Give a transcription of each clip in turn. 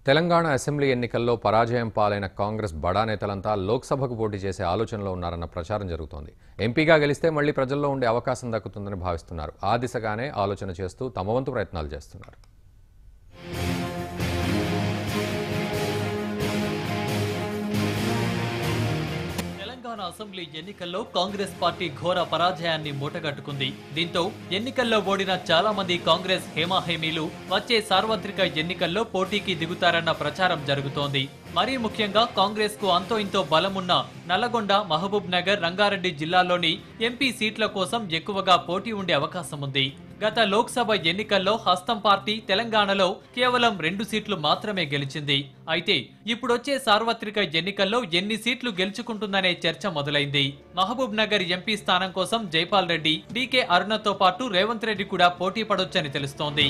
Telangana assembly ఎన్నికల్లో పరాజయం పాలైన కాంగ్రెస్ బడా నేతలంతా లోక్సభకు పోటీ చేసే ఆలోచనలో ఉన్నారన్న ప్రచారం జరుగుతోంది ఎంపీగా గెలిస్తే మళ్లీ ప్రజల్లో ఉండే అవకాశం దక్కుతుందని భావిస్తున్నారు ఆ దిశగానే ఆలోచన చేస్తూ తమ వంతు ప్రయత్నాలు చేస్తున్నారు తెలంగాణ అసెంబ్లీ ఎన్నికల్లో కాంగ్రెస్ పార్టీ ఘోర పరాజయాన్ని మూటగట్టుకుంది దీంతో ఎన్నికల్లో ఓడిన చాలా మంది కాంగ్రెస్ హేమాహేమీలు వచ్చే సార్వత్రిక ఎన్నికల్లో పోటీకి దిగుతారన్న ప్రచారం జరుగుతోంది మరీ ముఖ్యంగా కాంగ్రెస్ కు అంతో ఇంతో బలమున్న నల్లగొండ మహబూబ్ నగర్ రంగారెడ్డి జిల్లాల్లోని ఎంపీ సీట్ల కోసం ఎక్కువగా పోటీ ఉండే అవకాశం ఉంది గత లోక్సభ ఎన్నికల్లో హస్తం పార్టీ తెలంగాణలో కేవలం రెండు సీట్లు మాత్రమే గెలిచింది అయితే ఇప్పుడొచ్చే సార్వత్రిక ఎన్నికల్లో ఎన్ని సీట్లు గెలుచుకుంటుందనే చర్చ మొదలైంది మహబూబ్ నగర్ ఎంపీ స్థానం కోసం జైపాల్ రెడ్డి డీకే అరుణతో పాటు రేవంత్ రెడ్డి కూడా పోటీ పడొచ్చని తెలుస్తోంది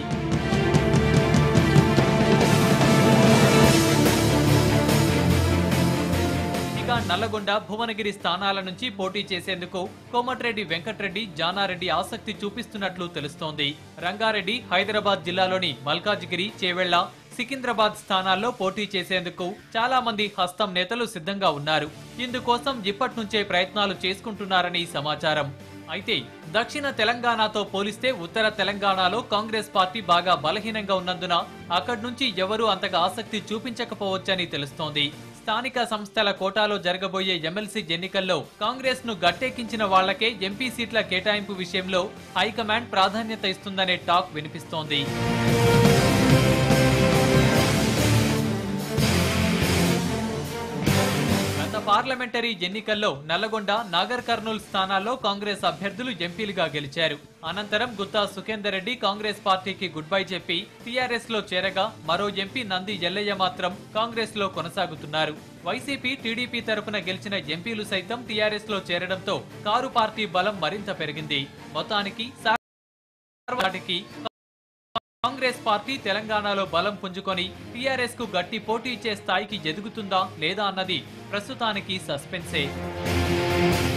ఇక నల్లగొండ భువనగిరి స్థానాల నుంచి పోటీ చేసేందుకు కోమటిరెడ్డి వెంకట్రెడ్డి జానారెడ్డి ఆసక్తి చూపిస్తున్నట్లు తెలుస్తోంది రంగారెడ్డి హైదరాబాద్ జిల్లాలోని మల్కాజిగిరి చేవెళ్ల సికింద్రాబాద్ స్థానాల్లో పోటీ చేసేందుకు చాలా మంది హస్తం నేతలు సిద్ధంగా ఉన్నారు ఇందుకోసం ఇప్పటి నుంచే ప్రయత్నాలు చేసుకుంటున్నారని సమాచారం అయితే దక్షిణ తెలంగాణతో పోలిస్తే ఉత్తర తెలంగాణలో కాంగ్రెస్ పార్టీ బాగా బలహీనంగా ఉన్నందున అక్కడి నుంచి ఎవరూ అంతగా ఆసక్తి చూపించకపోవచ్చని తెలుస్తోంది స్థానిక సంస్థల కోటాలో జరగబోయే ఎమ్మెల్సీ ఎన్నికల్లో కాంగ్రెస్ ను గట్టెక్కించిన వాళ్లకే ఎంపీ సీట్ల కేటాయింపు విషయంలో హైకమాండ్ ప్రాధాన్యత ఇస్తుందనే టాక్ వినిపిస్తోంది గత పార్లమెంటరీ ఎన్నికల్లో నల్లగొండ నాగర్ కర్నూల్ స్థానాల్లో కాంగ్రెస్ అభ్యర్థులు ఎంపీలుగా గెలిచారు అనంతరం గుత్తా సుఖేందర్ రెడ్డి కాంగ్రెస్ పార్టీకి గుడ్ బై చెప్పి టీఆర్ఎస్ లో చేరగా మరో ఎంపీ నంది ఎల్లయ్య మాత్రం కాంగ్రెస్ లో కొనసాగుతున్నారు వైసీపీ టీడీపీ తరపున గెలిచిన ఎంపీలు సైతం టీఆర్ఎస్ లో చేరడంతో కారు పార్టీ బలం మరింత పెరిగింది మొత్తానికి వాటికి కాంగ్రెస్ పార్టీ తెలంగాణలో బలం పుంజుకొని టీఆర్ఎస్ కు గట్టి పోటీ ఇచ్చే స్థాయికి ఎదుగుతుందా లేదా అన్నది ప్రస్తుతానికి సస్పెన్సే